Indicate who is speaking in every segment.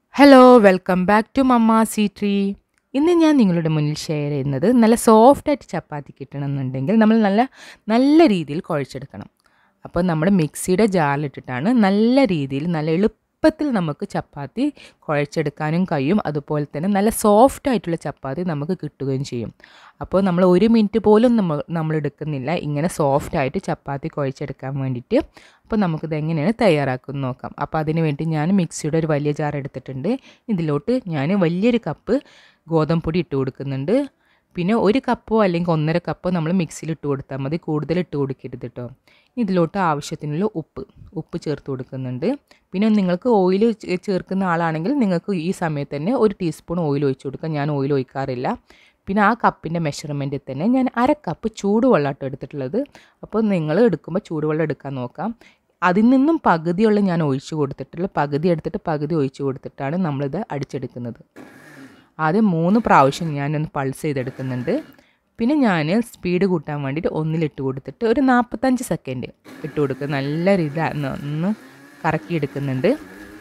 Speaker 1: hello welcome back to mamma C tree ഇന്ന് ഞാൻ നിങ്ങളുടെ മുന്നിൽ ഷെയർ ചെയ്യുന്നത് നല്ല സോഫ്റ്റായിട്ട് ചപ്പാത്തി കിട്ടണമെന്നുണ്ടെങ്കിൽ നമ്മൾ നല്ല നല്ല രീതിയിൽ കുഴച്ചെടുക്കണം അപ്പോൾ നമ്മൾ മിക്സിയുടെ ജാറിലിട്ടിട്ടാണ് നല്ല രീതിയിൽ നല്ല എളുപ്പത്തിൽ നമുക്ക് ചപ്പാത്തി കുഴച്ചെടുക്കാനും കഴിയും അതുപോലെ തന്നെ നല്ല സോഫ്റ്റ് ആയിട്ടുള്ള ചപ്പാത്തി നമുക്ക് കിട്ടുകയും ചെയ്യും അപ്പോൾ നമ്മൾ ഒരു മിനിറ്റ് പോലും നമ്മൾ നമ്മൾ എടുക്കുന്നില്ല ഇങ്ങനെ സോഫ്റ്റായിട്ട് ചപ്പാത്തി കുഴച്ചെടുക്കാൻ വേണ്ടിയിട്ട് അപ്പോൾ നമുക്കിത് എങ്ങനെയാണ് തയ്യാറാക്കുന്നത് നോക്കാം അപ്പോൾ അതിന് വേണ്ടി ഞാൻ മിക്സിയുടെ ഒരു വലിയ ജാർ എടുത്തിട്ടുണ്ട് ഇതിലോട്ട് ഞാൻ വലിയൊരു കപ്പ് ഗോതമ്പ് പൊടി ഇട്ട് കൊടുക്കുന്നുണ്ട് പിന്നെ ഒരു കപ്പോ അല്ലെങ്കിൽ ഒന്നര കപ്പോ നമ്മൾ മിക്സിയിൽ ഇട്ട് കൊടുത്താൽ മതി കൂടുതൽ ഇട്ട് കൊടുക്കരുത് കേട്ടോ ഇതിലോട്ട് ആവശ്യത്തിനുള്ള ഉപ്പ് ഉപ്പ് ചേർത്ത് കൊടുക്കുന്നുണ്ട് പിന്നെ നിങ്ങൾക്ക് ഓയിൽ ചേർക്കുന്ന ആളാണെങ്കിൽ നിങ്ങൾക്ക് ഈ സമയത്ത് തന്നെ ഒരു ടീസ്പൂൺ ഓയിൽ ഒഴിച്ച് കൊടുക്കാം ഞാൻ ഓയിൽ ഒഴിക്കാറില്ല പിന്നെ ആ കപ്പിൻ്റെ മെഷർമെൻറ്റിൽ തന്നെ ഞാൻ അര കപ്പ് ചൂടുവെള്ളമായിട്ട് എടുത്തിട്ടുള്ളത് അപ്പോൾ നിങ്ങൾ എടുക്കുമ്പോൾ ചൂടുവെള്ളം എടുക്കാൻ നോക്കാം അതിൽ നിന്നും പകുതിയുള്ള ഞാൻ ഒഴിച്ച് കൊടുത്തിട്ടുള്ള പകുതി എടുത്തിട്ട് പകുതി ഒഴിച്ച് കൊടുത്തിട്ടാണ് നമ്മളിത് അടിച്ചെടുക്കുന്നത് ആദ്യം മൂന്ന് പ്രാവശ്യം ഞാനൊന്ന് പൾസ് ചെയ്തെടുക്കുന്നുണ്ട് പിന്നെ ഞാൻ സ്പീഡ് കൂട്ടാൻ വേണ്ടിയിട്ട് ഒന്നിലിട്ട് കൊടുത്തിട്ട് ഒരു നാൽപ്പത്തഞ്ച് സെക്കൻഡ് ഇട്ട് കൊടുക്കുക നല്ല രീതിയിൽ ഒന്ന് കറക്കി എടുക്കുന്നുണ്ട്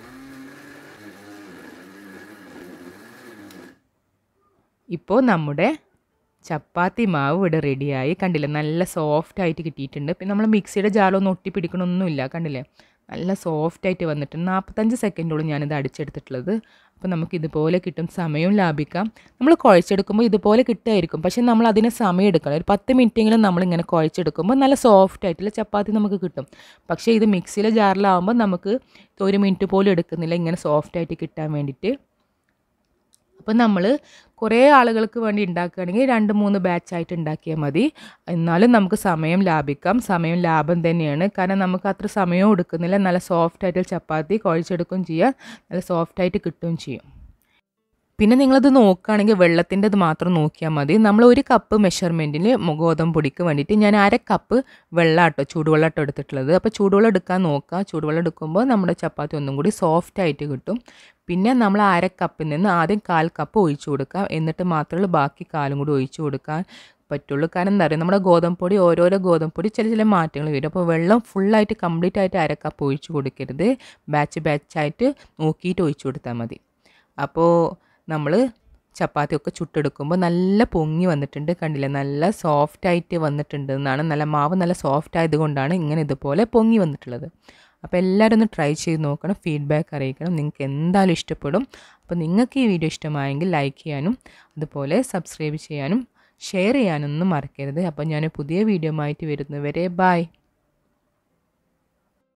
Speaker 1: ഇപ്പോൾ നമ്മുടെ ചപ്പാത്തി മാവ് ഇവിടെ റെഡിയായി കണ്ടില്ലേ നല്ല സോഫ്റ്റ് ആയിട്ട് കിട്ടിയിട്ടുണ്ട് പിന്നെ നമ്മൾ മിക്സിയുടെ ജാലൊന്നും ഒട്ടി പിടിക്കണമൊന്നുമില്ല കണ്ടില്ലേ നല്ല സോഫ്റ്റ് ആയിട്ട് വന്നിട്ടുണ്ട് നാൽപ്പത്തഞ്ച് സെക്കൻഡോളം ഞാനിത് അടിച്ചെടുത്തിട്ടുള്ളത് അപ്പോൾ നമുക്ക് ഇതുപോലെ കിട്ടും സമയവും ലാഭിക്കാം നമ്മൾ കുഴച്ചെടുക്കുമ്പോൾ ഇതുപോലെ കിട്ടുമായിരിക്കും പക്ഷേ നമ്മൾ അതിന് സമയം എടുക്കണം ഒരു പത്ത് മിനിറ്റെങ്കിലും നമ്മളിങ്ങനെ കുഴച്ചെടുക്കുമ്പോൾ നല്ല സോഫ്റ്റ് ആയിട്ടുള്ള ചപ്പാത്തി നമുക്ക് കിട്ടും പക്ഷേ ഇത് മിക്സിയിലെ ജാറിലാവുമ്പോൾ നമുക്ക് ഒരു മിനിറ്റ് പോലും എടുക്കുന്നില്ല ഇങ്ങനെ സോഫ്റ്റ് ആയിട്ട് കിട്ടാൻ വേണ്ടിയിട്ട് അപ്പോൾ നമ്മൾ കുറേ ആളുകൾക്ക് വേണ്ടി ഉണ്ടാക്കുകയാണെങ്കിൽ രണ്ട് മൂന്ന് ബാച്ചായിട്ട് ഉണ്ടാക്കിയാൽ മതി എന്നാലും നമുക്ക് സമയം ലാഭിക്കാം സമയം ലാഭം തന്നെയാണ് കാരണം നമുക്ക് അത്ര സമയവും എടുക്കുന്നില്ല നല്ല സോഫ്റ്റ് ആയിട്ട് ചപ്പാത്തി കുഴച്ചെടുക്കുകയും ചെയ്യാം നല്ല സോഫ്റ്റായിട്ട് കിട്ടുകയും ചെയ്യും പിന്നെ നിങ്ങളത് നോക്കുകയാണെങ്കിൽ വെള്ളത്തിൻ്റെത് മാത്രം നോക്കിയാൽ മതി നമ്മൾ ഒരു കപ്പ് മെഷർമെൻറ്റിന് ഗോതമ്പ് പൊടിക്ക് വേണ്ടിയിട്ട് ഞാൻ അര കപ്പ് വെള്ളമാട്ടോ ചൂടുവെള്ളമാട്ടോ എടുത്തിട്ടുള്ളത് അപ്പോൾ ചൂടുവെള്ളം എടുക്കാൻ നോക്കുക ചൂടുവെള്ളം എടുക്കുമ്പോൾ നമ്മുടെ ചപ്പാത്തി ഒന്നും കൂടി സോഫ്റ്റ് ആയിട്ട് കിട്ടും പിന്നെ നമ്മൾ അര കപ്പിൽ നിന്ന് ആദ്യം കാൽ കപ്പ് ഒഴിച്ചു കൊടുക്കാം എന്നിട്ട് മാത്രമേ ബാക്കി കാലും കൂടി ഒഴിച്ചു കൊടുക്കാൻ പറ്റുള്ളൂ കാരണം എന്താ പറയുക നമ്മുടെ ഗോതമ്പ് പൊടി ഓരോരോ ഗോതമ്പ് പൊടി ചില ചില മാറ്റങ്ങൾ വരും അപ്പോൾ വെള്ളം ഫുള്ളായിട്ട് കംപ്ലീറ്റ് ആയിട്ട് അര കപ്പ് ഒഴിച്ചു കൊടുക്കരുത് ബാച്ച് ബാച്ചായിട്ട് നോക്കിയിട്ട് ഒഴിച്ചു കൊടുത്താൽ മതി അപ്പോൾ നമ്മൾ ചപ്പാത്തിയൊക്കെ ചുട്ടെടുക്കുമ്പോൾ നല്ല പൊങ്ങി വന്നിട്ടുണ്ട് കണ്ടില്ലേ നല്ല സോഫ്റ്റായിട്ട് വന്നിട്ടുണ്ട് എന്നാണ് നല്ല മാവ് നല്ല സോഫ്റ്റ് ആയതുകൊണ്ടാണ് ഇങ്ങനെ ഇതുപോലെ പൊങ്ങി വന്നിട്ടുള്ളത് അപ്പോൾ എല്ലാവരും ഒന്ന് ട്രൈ ചെയ്ത് നോക്കണം ഫീഡ്ബാക്ക് അറിയിക്കണം നിങ്ങൾക്ക് എന്തായാലും ഇഷ്ടപ്പെടും അപ്പോൾ നിങ്ങൾക്ക് ഈ വീഡിയോ ഇഷ്ടമായെങ്കിൽ ലൈക്ക് ചെയ്യാനും അതുപോലെ സബ്സ്ക്രൈബ് ചെയ്യാനും ഷെയർ ചെയ്യാനൊന്നും മറക്കരുത് അപ്പോൾ ഞാൻ പുതിയ വീഡിയോ ആയിട്ട് വരുന്നവരെ ബായ്